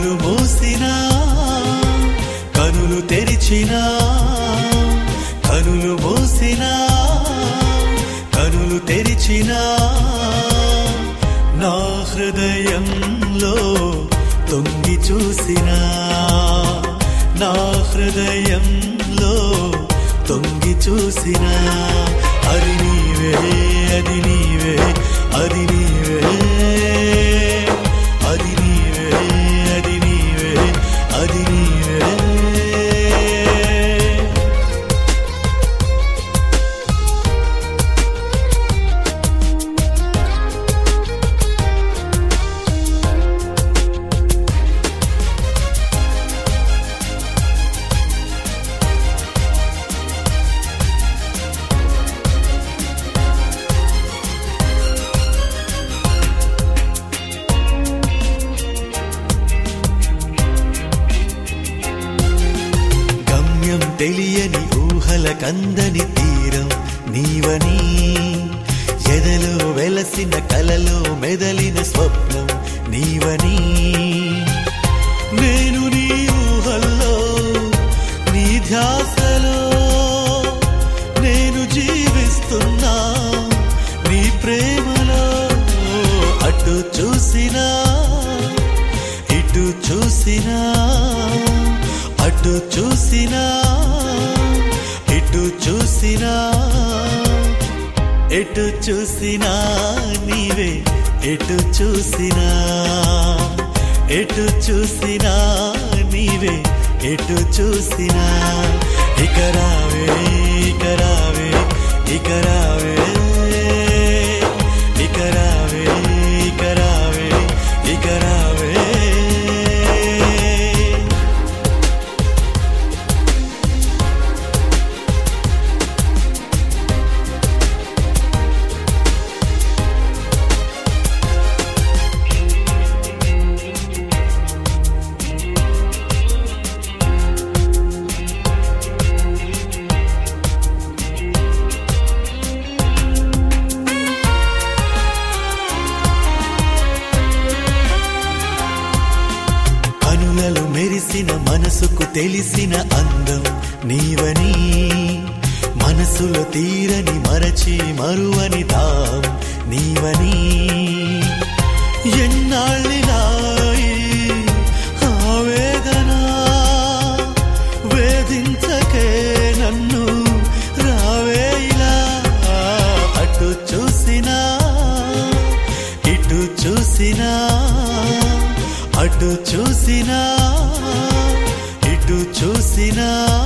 కనులు మూసినా కనులు తెరిచినా కనులు మూసినా కనులు తెరిచినా నా హృదయంలో తొంగి చూసినా నా హృదయంలో తొంగి చూసినా అది నీవే అది నీవే అది నీవే అది నీవే అది నీవే అది నీవే గమ్యం తెలియని ఊహల కందని తీరం నీవని ఎదలో వెలసిన కలలో మెదలిన స్వప్నం నీవని నేను నీ ఊహల్లో నీ ధ్యాసలో నేను జీవిస్తున్నా నీ ప్రేమలో అటు చూసినా ఇటు చూసినా అటు చూసినా ఇటు చూసినా ఎటు చూసినా నీవే ఎటు చూసినా ఎటు చూసినా నీవే ఎటు చూసినా ఇక రావే ఇక రావే ఇక రావే ఇక రావే ఇక రావే ఇక రావే కనులలో మెరిసిన మనసుకు తెలిసిన అందం నీవని మనసులో తీరని మరచి మరువని దాం నీవని ఎన్నాళ్ళినాయి ఆవేదన వేధించకే నన్ను రావే ఇలా అటు చూసినా ఇటు చూసినా అటు చూసినా ఇటు చూసినా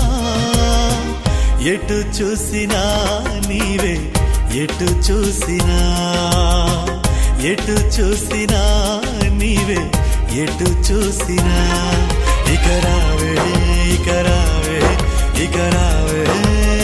ఎటు చూసినా నీవే ఎటు చూసినా ఎటు చూసినా నీవే ఎటు చూసినా ఇక రావే ఇక రావే ఇక రావే